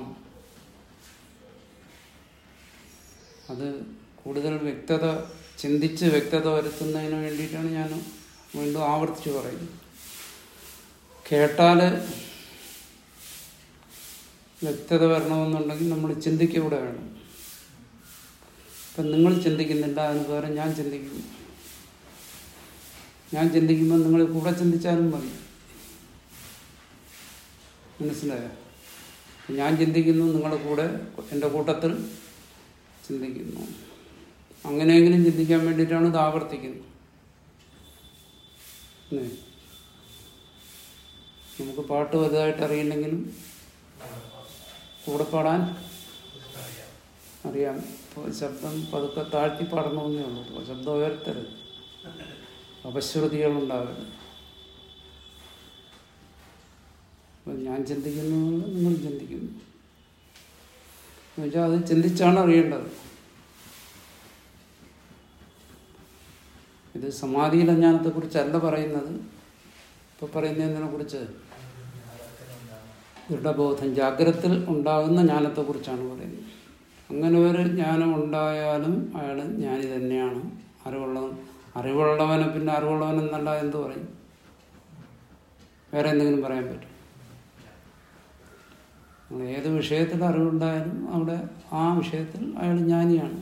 അത് കൂടുതൽ വ്യക്തത ചിന്തിച്ച് വ്യക്തത വരുത്തുന്നതിന് വേണ്ടിയിട്ടാണ് ഞാൻ വീണ്ടും ആവർത്തിച്ച് പറയുന്നത് കേട്ടാൽ വ്യക്തത വരണമെന്നുണ്ടെങ്കിൽ നമ്മൾ ചിന്തിക്കൂടെ വേണം ഇപ്പം നിങ്ങൾ ചിന്തിക്കുന്നില്ല അതിന് പകരം ഞാൻ ചിന്തിക്കുന്നു ഞാൻ ചിന്തിക്കുമ്പോൾ നിങ്ങൾ കൂടെ ചിന്തിച്ചാലും മതി മനസ്സിലായോ ഞാൻ ചിന്തിക്കുന്നു നിങ്ങളുടെ കൂടെ എൻ്റെ കൂട്ടത്തിൽ ചിന്തിക്കുന്നു അങ്ങനെയെങ്കിലും ചിന്തിക്കാൻ വേണ്ടിയിട്ടാണ് ഇത് ആവർത്തിക്കുന്നത് അല്ലേ? നമുക്ക് പാട്ട് വലുതായിട്ട് അറിയില്ലെങ്കിലും കൂടെ പാടാൻ അറിയാം ഇപ്പോൾ ശബ്ദം പതുക്കെ താഴ്ത്തി പാടണമെന്നേ ഉള്ളൂ ഇപ്പോൾ ശബ്ദം ഉയർത്തരുത് അപശ്രുതികളുണ്ടാവരുത് അപ്പോൾ ഞാൻ ചിന്തിക്കുന്നു നിങ്ങൾ ചിന്തിക്കുന്നു എന്നുവെച്ചാൽ അത് ചിന്തിച്ചാണ് അറിയേണ്ടത് ഇത് സമാധിയിലെ ജ്ഞാനത്തെക്കുറിച്ചല്ല പറയുന്നത് ഇപ്പോൾ പറയുന്നതിനെ കുറിച്ച് ദൃഢബോധം ജാഗ്രത്തിൽ ഉണ്ടാകുന്ന ജ്ഞാനത്തെക്കുറിച്ചാണ് പറയുന്നത് അങ്ങനെ ഒരു ജ്ഞാനം ഉണ്ടായാലും അയാൾ ജ്ഞാനി തന്നെയാണ് അറിവുള്ളവൻ അറിവുള്ളവനെ പിന്നെ അറിവുള്ളവൻ എന്നല്ല എന്ത് പറയും വേറെ എന്തെങ്കിലും പറയാൻ പറ്റും നമ്മൾ ഏത് വിഷയത്തിൽ അറിവുണ്ടായാലും അവിടെ ആ വിഷയത്തിൽ അയാൾ ജ്ഞാനിയാണ്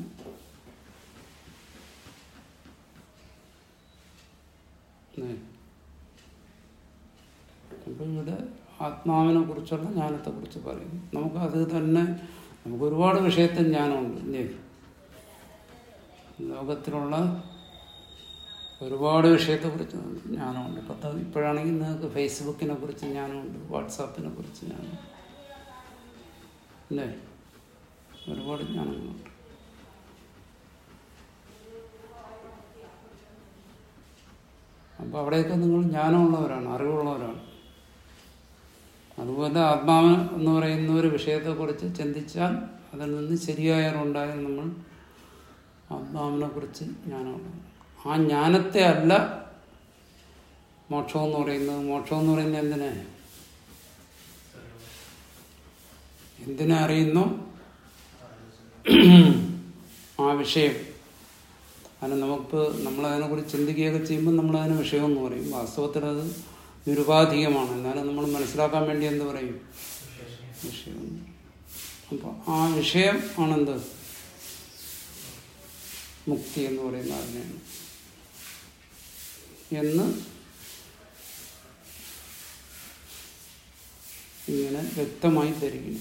അപ്പം ഇവിടെ ആത്മാവിനെ കുറിച്ചുള്ള ജ്ഞാനത്തെ കുറിച്ച് പറയും നമുക്ക് അത് തന്നെ നമുക്ക് ഒരുപാട് വിഷയത്തിൽ ജ്ഞാനമുണ്ട് ഇല്ലേ ലോകത്തിലുള്ള ഒരുപാട് വിഷയത്തെക്കുറിച്ച് ജ്ഞാനമുണ്ട് ഇപ്പോഴത്തെ ഇപ്പോഴാണെങ്കിൽ നിങ്ങൾക്ക് ഫേസ്ബുക്കിനെ കുറിച്ച് ജ്ഞാനമുണ്ട് വാട്സാപ്പിനെ കുറിച്ച് ജ്ഞാനമുണ്ട് അല്ലേ ഒരുപാട് ജ്ഞാനങ്ങളുണ്ട് അപ്പോൾ അവിടെയൊക്കെ നിങ്ങൾ ജ്ഞാനമുള്ളവരാണ് അറിവുള്ളവരാണ് അതുപോലെ ആത്മാവ് എന്ന് പറയുന്ന ഒരു വിഷയത്തെക്കുറിച്ച് ചിന്തിച്ചാൽ അതിൽ നിന്ന് ശരിയായ ഉണ്ടായാൽ നമ്മൾ ആത്മാവിനെ കുറിച്ച് ജ്ഞാനമുണ്ട് ആ ജ്ഞാനത്തെ അല്ല മോക്ഷം എന്ന് പറയുന്നത് മോക്ഷം എന്ന് പറയുന്നത് എന്തിനെ എന്തിനെ അറിയുന്നു ആ വിഷയം അതിന് നമുക്ക് നമ്മളതിനെക്കുറിച്ച് ചിന്തിക്കുകയൊക്കെ ചെയ്യുമ്പോൾ നമ്മളതിന് വിഷയമെന്ന് പറയും വാസ്തവത്തിൽ അത് നിരുപാധികമാണ് എന്നാലും നമ്മൾ മനസ്സിലാക്കാൻ വേണ്ടി എന്ത് പറയും വിഷയം അപ്പോൾ ആ വിഷയം ആണെന്ത് മുക്തി എന്ന് പറയുന്ന അതിനെയാണ് എന്ന് ഇങ്ങനെ വ്യക്തമായി തരികയും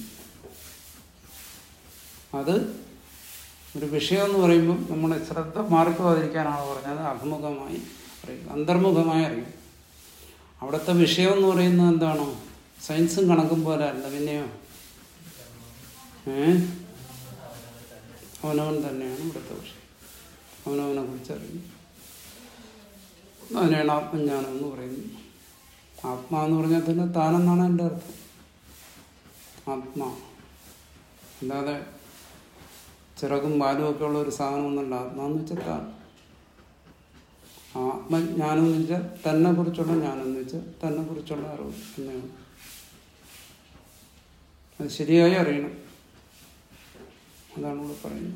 അത് ഒരു വിഷയം എന്ന് പറയുമ്പോൾ നമ്മുടെ ശ്രദ്ധ മാറിപ്പോകാതിരിക്കാനാണ് പറഞ്ഞത് അഭിമുഖമായി അറിയുക അന്തർമുഖമായി അറിയും അവിടുത്തെ വിഷയം എന്ന് പറയുന്നത് എന്താണോ സയൻസും കണക്കും പോലെ അല്ല പിന്നെയോ ഏ അവനവൻ തന്നെയാണ് ഇവിടുത്തെ വിഷയം അവനവനെ കുറിച്ച് അറിയുന്നു അതിനാണ് ആത്മജ്ഞാനം എന്ന് പറയുന്നത് ആത്മാ എന്ന് പറഞ്ഞാൽ തന്നെ താനെന്നാണ് എൻ്റെ അർത്ഥം ആത്മാ അല്ലാതെ ചിറകും വാലും ഒക്കെ ഉള്ള ഒരു സാധനം ഒന്നല്ല ആത്മാന്ന് വെച്ചാൽ താൻ ആത്മജ്ഞാനം എന്ന് വെച്ചാൽ തന്നെ കുറിച്ചുള്ള ജ്ഞാനം എന്ന് വെച്ചാൽ തന്നെ കുറിച്ചുള്ള അറിവ് എന്നാണ് അത് ശരിയായി അറിയണം അതാണ് ഇവിടെ പറയുന്നത്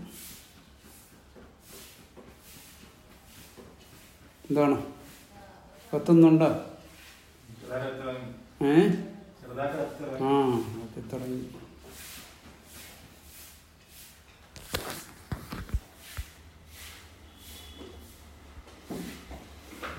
എന്താണ് കത്തുന്നുണ്ടോ ചെറുതായിട്ട് ഏ ചെറുതായിട്ട് ആ കത്തി തുടങ്ങി